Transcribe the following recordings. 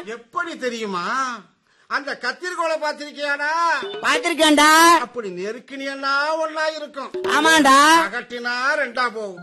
எப்படி தெரியுமா அந்த கத்திரிக்கோளை பாத்திருக்கியாடா பாத்திருக்கேன்டா அப்படி நெருக்கினியன்னா ஒன்னா இருக்கும் ஆமாண்டா அகட்டினா ரெண்டா போகும்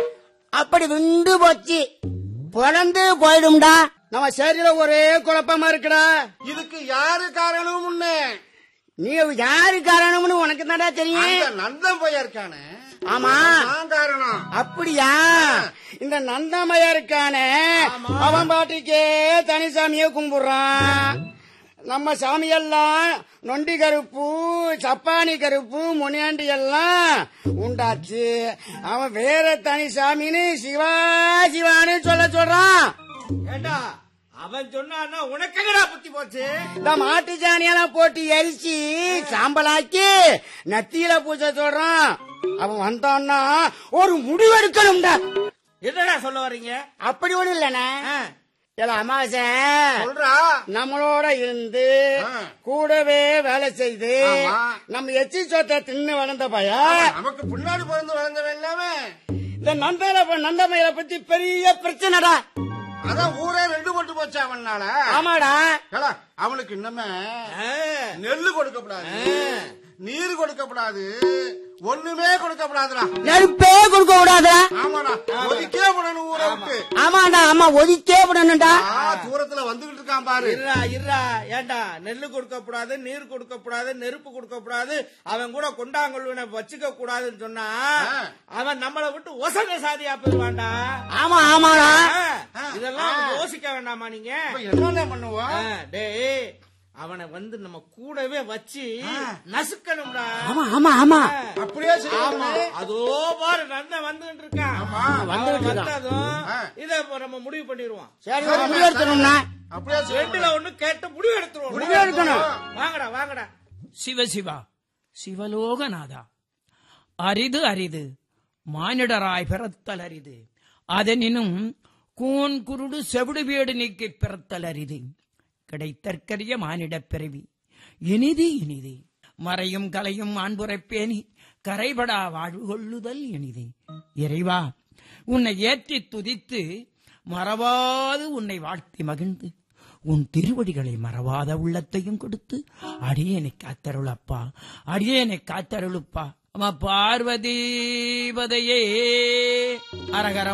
அப்படி விண்டு போச்சு பிறந்து போயிடும்டா நம்ம சரியில ஒரே குழப்பமா இருக்குடா இதுக்கு யாரு காரணம் முன்னே நீ யாரு காரணம்னு உனக்கு தான்டா தெரியும் அந்த நந்தம் பையன் இருக்கானே ஆமா நான் காரணம் அப்படியா இந்த நந்தமயா இருக்கானே அவன் பாட்டுக்கே தனிசாமிய கும்பிடுறான் நம்ம சாமியெல்லாம் நொண்டி கருப்பு சப்பானி கருப்பு முனியாண்டி எல்லாம் உண்டாச்சு அவன் வேற தனி சாமின்னு சிவா சிவான்னு சொல்ல சொல்றான் ஏண்டா அவன் சொன்னான்னா உனக்கு என்னடா புத்தி போச்சு இந்த மாட்டு சாணியெல்லாம் போட்டு எரிச்சு சாம்பலாக்கி நத்தியில பூச சொல்றான் அவன் வந்தான்னா ஒரு முடிவெடுக்கணும்டா என்னடா சொல்ல வர்றீங்க அப்படி ஒண்ணும் இல்லண்ணே ஆ, இல்ல அமாவாசை சொல்றா நம்மளோட இருந்து ஆ. கூடவே வேலை செய்து ஆமா. நம்ம எச்சி சொத்தை தின்னு வளர்ந்த பைய நமக்கு பின்னாடி பிறந்து வளர்ந்தவன் எல்லாமே இந்த நந்தல நந்தமயில பத்தி பெரிய பிரச்சனைடா அதான் ஊரே ரெண்டு பட்டு போச்சு அவனால ஆமாடா ஏடா, அவனுக்கு இன்னமே ஆ, நெல்லு கொடுக்கப்படாது நீர் கொடுக்கப்படாது ஒண்ணுமே கொடுக்கப்படாதுடா நெருப்பே கொடுக்க கூடாதா ஆமாடா ஒதுக்கே போடணும் ஊரை விட்டு ஆமாடா ஆமா ஒதுக்கே விடணும்டா ஆ, தூரத்துல வந்துகிட்டு இருக்கான் பாரு இருடா இருடா ஏண்டா நெல்லு கொடுக்க கூடாது நீர் கொடுக்க கூடாது நெருப்பு கொடுக்க கூடாது அவன் கூட கொண்டாங்கொள்வனை வச்சுக்க கூடாதுன்னு சொன்னா ஆ. அவன் நம்மளை விட்டு ஒசங்க சாதியா போயிருவான்டா ஆமா ஆமாடா ஆ, இதெல்லாம் அவன் யோசிக்க வேண்டாமா நீங்க இப்ப என்னென்ன பண்ணுவோம் ஆ, டேய் அவனை வந்து நம்ம கூடவே வச்சு நசுக்கணும்டா ஆமா ஆமா ஆமா அப்படியே செய்யணுமே. அதோ பாரு நந்தன் வந்துகிட்டு இருக்கான் வந்துகிட்டு அவன் இருக்கான். வந்ததும் ஆ. இத இப்ப நம்ம முடிவு பண்ணிடுவோம் சரி ஒரு முடிவு எடுத்துணும்னா அப்படியே செய்யணும். ரெண்டுல ஒண்ணு கேட்டு முடிவு எடுத்துருவோம் முடிவு எடுக்கணும் வாங்கடா வாங்கடா சிவசிவா சிவலோகநாதா அரிது அரிது மானிடராய் பிறத்தல் அரிது அதனினும் கூன் குருடு செவிடு வீடு நீக்கி பிறத்தல் அரிது கிடைத்தற்கரிய மானிடப் பிறவி இனிது இனிது மறையும் கலையும் ஆண்புரைப்பேணி கரைபடா வாழ்வு கொள்ளுதல் இனிது இறைவா உன்னை ஏற்றி துதித்து மறவாது உன்னை வாழ்த்தி மகிழ்ந்து உன் திருவடிகளை மறவாத உள்ளத்தையும் கொடுத்து அடியேனை காத்தருளப்பா அடியேனை காத்தருளுப்பா அம்மா பார்வதீபதையே அரகர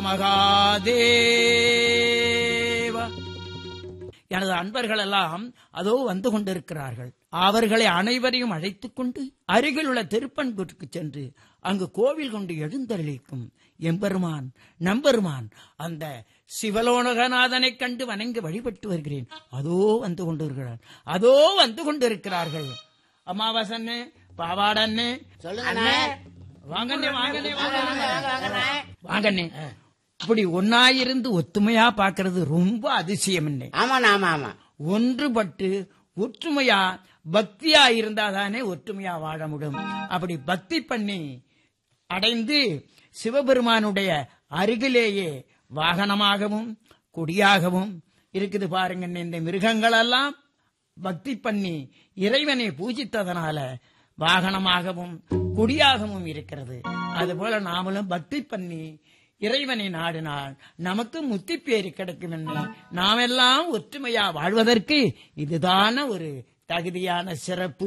மகாதேவா எனது அன்பர்கள் எல்லாம் அதோ வந்து கொண்டிருக்கிறார்கள் அவர்களை அனைவரையும் அழைத்துக் கொண்டு அருகில் உள்ள திருப்பன்குட்டுக்கு சென்று அங்கு கோவில் கொண்டு எழுந்தருளிக்கும் எம்பெருமான் நம்பெருமான் அந்த சிவலோனகநாதனைக் கண்டு வணங்கி வழிபட்டு வருகிறேன் அதோ வந்து கொண்டிருக்கிறார் அதோ வந்து கொண்டிருக்கிறார்கள் அமாவாசன்னு பாவாடன்னு சொல்லுங்கண்ணே வாங்கண்ணே வாங்கண்ணே வாங்கண்ணே வாங்கண்ணே இப்படி ஒன்னாயிருந்து ஒத்துமையா பாக்குறது ரொம்ப அதிசயம் என்ன ஆமாண்ணா ஆமா ஆமா ஒன்றுபட்டு ஒற்றுமையா பக்தியா இருந்தாதானே ஒற்றுமையா வாழ முடியும் அப்படி பக்தி பண்ணி அடைந்து சிவபெருமானுடைய அருகிலேயே வாகனமாகவும் கொடியாகவும் இருக்குது பாருங்க இந்த மிருகங்கள் எல்லாம் பக்தி பண்ணி இறைவனை பூஜித்ததனால வாகனமாகவும் கொடியாகவும் இருக்கிறது அதுபோல நாமளும் பக்தி பண்ணி இறைவனை நாடினால் நமக்கு முத்தி பேரு கிடைக்கும் என்று நாமெல்லாம் ஒற்றுமையா வாழ்வதற்கு இதுதான ஒரு தகுதியான சிறப்பு